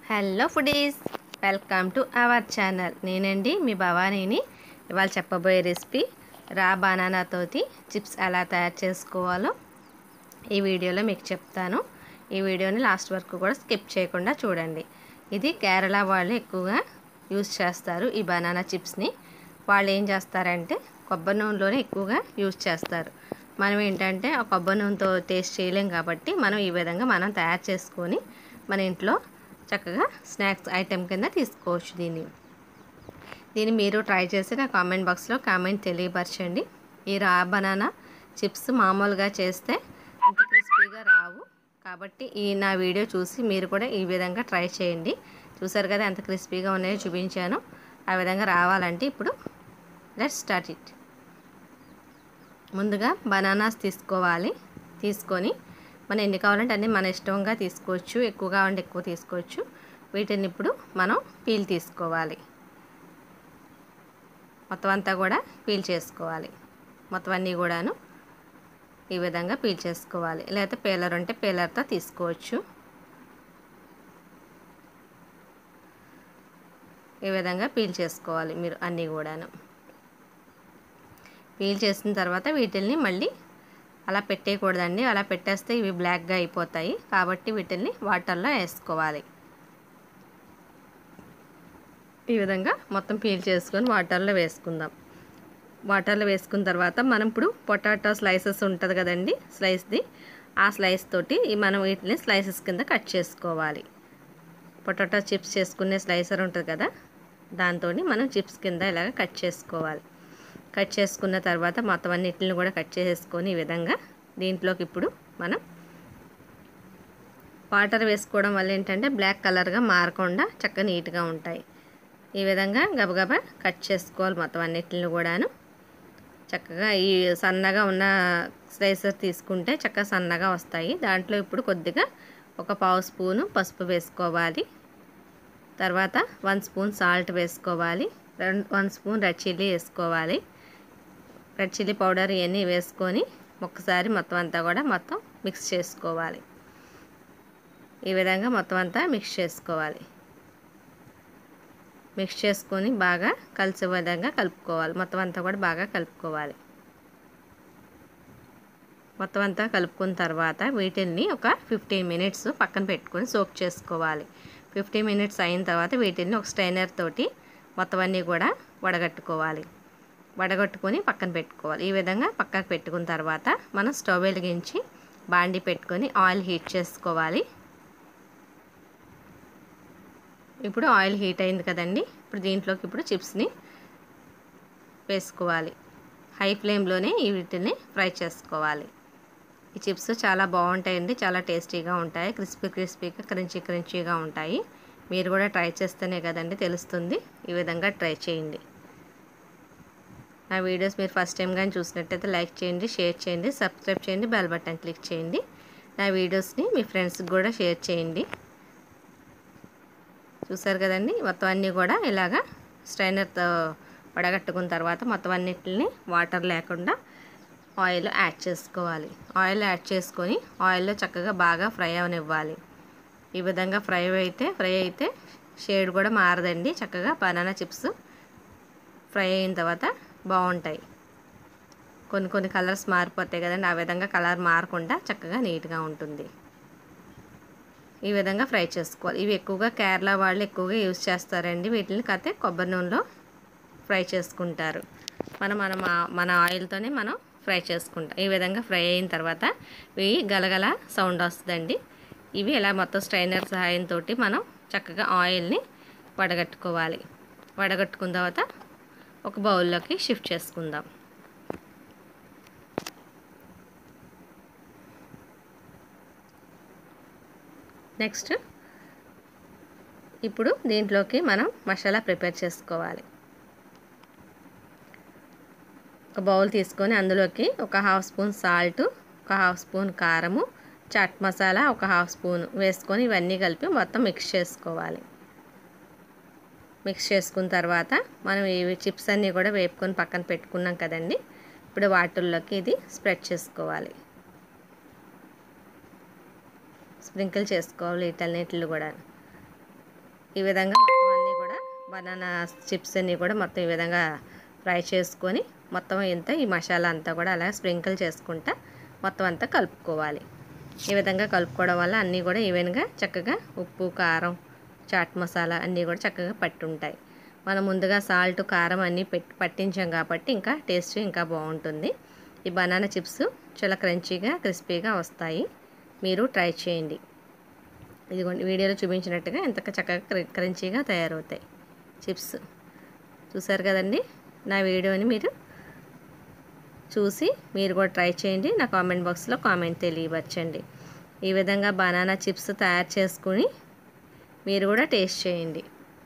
hello foodies welcome to our channel నేనండి మీ భవానీని ఇవాళ చెప్పబోయే రెసిపీ రా బనానాతోటి చిప్స్ ఎలా తయారు చేసుకోవాలో ఈ వీడియోలో మీకు చెప్తాను ఈ వీడియోని లాస్ట్ వరకు కూడా స్కిప్ చేయకుండా చూడండి ఇది కేరళ వాళ్ళు ఎక్కువగా యూజ్ చేస్తారు ఈ బనానా చిప్స్ని వాళ్ళు ఏం చేస్తారంటే కొబ్బరి నూనెలోనే ఎక్కువగా యూజ్ చేస్తారు మనం ఏంటంటే ఆ కొబ్బరి నూనెతో టేస్ట్ చేయలేం కాబట్టి మనం ఈ విధంగా మనం తయారు చేసుకొని మన ఇంట్లో చక్కగా స్నాక్స్ ఐటెం కింద తీసుకోవచ్చు దీన్ని దీన్ని మీరు ట్రై చేసి నా కామెంట్ బాక్స్లో కామెంట్ తెలియపరచండి ఈ రా బనానా చిప్స్ మామూలుగా చేస్తే అంత క్రిస్పీగా రావు కాబట్టి ఈ నా వీడియో చూసి మీరు కూడా ఈ విధంగా ట్రై చేయండి చూసారు కదా ఎంత క్రిస్పీగా ఉన్నాయో చూపించాను ఆ విధంగా రావాలంటే ఇప్పుడు లెట్ స్టార్ట్ ఇట్ ముందుగా బనానాస్ తీసుకోవాలి తీసుకొని మనం ఎన్ని కావాలంటే అన్నీ మన ఇష్టంగా తీసుకోవచ్చు ఎక్కువ కావాలంటే ఎక్కువ తీసుకోవచ్చు వీటిని ఇప్పుడు మనం పీల్ తీసుకోవాలి మొత్తం అంతా కూడా పీల్ చేసుకోవాలి మొత్తం అన్నీ కూడాను ఈ విధంగా పీల్ చేసుకోవాలి లేకపోతే పేలర్ ఉంటే పేలర్తో తీసుకోవచ్చు ఈ విధంగా పీల్ చేసుకోవాలి మీరు అన్నీ కూడాను పీల్ చేసిన తర్వాత వీటిల్ని మళ్ళీ అలా పెట్టేయకూడదండి అలా పెట్టేస్తే ఇవి బ్లాక్గా అయిపోతాయి కాబట్టి వీటిల్ని వాటర్లో వేసుకోవాలి ఈ విధంగా మొత్తం పీల్ చేసుకొని వాటర్లో వేసుకుందాం వాటర్లో వేసుకున్న తర్వాత మనం ఇప్పుడు పొటాటో స్లైసెస్ ఉంటుంది కదండి స్లైస్ది ఆ స్లైస్ తోటి మనం వీటిని స్లైసెస్ కింద కట్ చేసుకోవాలి పొటాటో చిప్స్ చేసుకునే స్లైసర్ ఉంటుంది కదా దాంతో మనం చిప్స్ కింద ఇలాగ కట్ చేసుకోవాలి కట్ చేసుకున్న తర్వాత మొత్తం అన్నిటిని కూడా కట్ చేసేసుకొని ఈ విధంగా దీంట్లోకి ఇప్పుడు మనం వాటర్ వేసుకోవడం వల్ల ఏంటంటే బ్లాక్ కలర్గా మారకుండా చక్కగా నీట్గా ఉంటాయి ఈ విధంగా గబగబా కట్ చేసుకోవాలి మొత్తం అన్నిటిని కూడాను చక్కగా ఈ సన్నగా ఉన్న స్లైసర్ తీసుకుంటే చక్కగా సన్నగా వస్తాయి దాంట్లో ఇప్పుడు కొద్దిగా ఒక పావు స్పూను పసుపు వేసుకోవాలి తర్వాత వన్ స్పూన్ సాల్ట్ వేసుకోవాలి రెండు వన్ స్పూన్ రెడ్ చిల్లీ వేసుకోవాలి రెడ్ చిల్లీ పౌడర్ ఇవన్నీ వేసుకొని ఒక్కసారి మొత్తం అంతా కూడా మొత్తం మిక్స్ చేసుకోవాలి ఈ విధంగా మొత్తం అంతా మిక్స్ చేసుకోవాలి మిక్స్ చేసుకొని బాగా కలిసే విధంగా కలుపుకోవాలి మొత్తం అంతా కూడా బాగా కలుపుకోవాలి మొత్తం అంతా కలుపుకున్న తర్వాత వీటిని ఒక ఫిఫ్టీన్ మినిట్స్ పక్కన పెట్టుకొని సోక్ చేసుకోవాలి ఫిఫ్టీన్ మినిట్స్ అయిన తర్వాత వీటిని ఒక స్ట్రైనర్ తోటి మొత్తం అన్నీ కూడా వడగట్టుకోవాలి వడగట్టుకొని పక్కన పెట్టుకోవాలి ఈ విధంగా పక్కన పెట్టుకున్న తర్వాత మనం స్టవ్ వెలిగించి బాండి పెట్టుకొని ఆయిల్ హీట్ చేసుకోవాలి ఇప్పుడు ఆయిల్ హీట్ అయింది కదండి ఇప్పుడు దీంట్లోకి ఇప్పుడు చిప్స్ని వేసుకోవాలి హై ఫ్లేమ్లోనే ఈ వీటిని ఫ్రై చేసుకోవాలి ఈ చిప్స్ చాలా బాగుంటాయండి చాలా టేస్టీగా ఉంటాయి క్రిస్పీ క్రిస్పీగా క్రంచీ క్రంచీగా ఉంటాయి మీరు కూడా ట్రై చేస్తేనే కదండి తెలుస్తుంది ఈ విధంగా ట్రై చేయండి నా వీడియోస్ మీరు ఫస్ట్ టైం కానీ చూసినట్టయితే లైక్ చేయండి షేర్ చేయండి సబ్స్క్రైబ్ చేయండి బెల్ బటన్ క్లిక్ చేయండి నా వీడియోస్ని మీ ఫ్రెండ్స్కి కూడా షేర్ చేయండి చూసారు కదండి మొత్తం అన్నీ కూడా ఇలాగా స్ట్రైనర్తో వడగట్టుకున్న తర్వాత మొత్తం అన్నిటిని వాటర్ లేకుండా ఆయిల్ యాడ్ చేసుకోవాలి ఆయిల్ యాడ్ చేసుకొని ఆయిల్లో చక్కగా బాగా ఫ్రై అవనివ్వాలి ఈ విధంగా ఫ్రై అయితే ఫ్రై అయితే షేడ్ కూడా మారదండి చక్కగా బనానా చిప్స్ ఫ్రై అయిన తర్వాత బాగుంటాయి కొన్ని కొన్ని కలర్స్ మారిపోతాయి కదండి ఆ విధంగా కలర్ మారకుండా చక్కగా నీట్గా ఉంటుంది ఈ విధంగా ఫ్రై చేసుకోవాలి ఇవి ఎక్కువగా కేరళ వాళ్ళు ఎక్కువగా యూజ్ చేస్తారండి వీటిని కాకపోతే కొబ్బరి నూనెలో ఫ్రై చేసుకుంటారు మనం మన మన ఆయిల్తోనే మనం ఫ్రై చేసుకుంటాం ఈ విధంగా ఫ్రై అయిన తర్వాత ఇవి గలగల సౌండ్ వస్తుందండి ఇవి ఇలా మొత్తం స్ట్రైనర్ సహాయంతో మనం చక్కగా ఆయిల్ని వడగట్టుకోవాలి వడగట్టుకున్న తర్వాత ఒక బౌల్లోకి షిఫ్ట్ చేసుకుందాం నెక్స్ట్ ఇప్పుడు దీంట్లోకి మనం మసాలా ప్రిపేర్ చేసుకోవాలి ఒక బౌల్ తీసుకొని అందులోకి ఒక హాఫ్ స్పూన్ సాల్ట్ ఒక హాఫ్ స్పూన్ కారము చాట్ మసాలా ఒక హాఫ్ స్పూన్ వేసుకొని ఇవన్నీ కలిపి మొత్తం మిక్స్ చేసుకోవాలి మిక్స్ చేసుకున్న తర్వాత మనం ఇవి చిప్స్ అన్నీ కూడా వేపుకొని పక్కన పెట్టుకున్నాం కదండి ఇప్పుడు వాటిల్లోకి ఇది స్ప్రెడ్ చేసుకోవాలి స్ప్రింకిల్ చేసుకోవాలి వీటన్నిటిని కూడా ఈ విధంగా మొత్తం అన్నీ కూడా బనానా చిప్స్ అన్నీ కూడా మొత్తం ఈ విధంగా ఫ్రై చేసుకొని మొత్తం ఇంత ఈ మసాలా అంతా కూడా అలా స్ప్రింకిల్ చేసుకుంటా మొత్తం అంతా కలుపుకోవాలి ఈ విధంగా కలుపుకోవడం వల్ల అన్నీ కూడా ఈవెన్గా చక్కగా ఉప్పు కారం చాట్ మసాలా అన్నీ కూడా చక్కగా పట్టి ఉంటాయి మనం ముందుగా సాల్ట్ కారం అన్నీ పెట్టి పట్టించాం కాబట్టి ఇంకా టేస్ట్ ఇంకా బాగుంటుంది ఈ బనానా చిప్స్ చాలా క్రంచీగా క్రిస్పీగా వస్తాయి మీరు ట్రై చేయండి ఇదిగోండి వీడియోలో చూపించినట్టుగా ఎంత చక్కగా క్ర- క్రంచీగా తయారవుతాయి చిప్స్ చూసారు కదండి నా వీడియోని మీరు చూసి మీరు కూడా ట్రై చేయండి నా కామెంట్ బాక్స్లో కామెంట్ తెలియవచ్చండి ఈ విధంగా బనానా చిప్స్ తయారు చేసుకుని మీరు కూడా టేస్ట్ చేయండి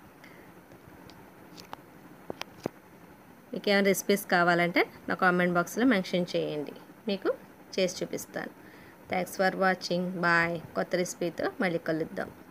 మీకు ఏమైనా రెసిపీస్ కావాలంటే నా కామెంట్ బాక్స్లో మెన్షన్ చేయండి మీకు చేసి చూపిస్తాను థ్యాంక్స్ ఫర్ వాచింగ్ బాయ్ కొత్త రెసిపీతో మళ్ళీ కలుద్దాం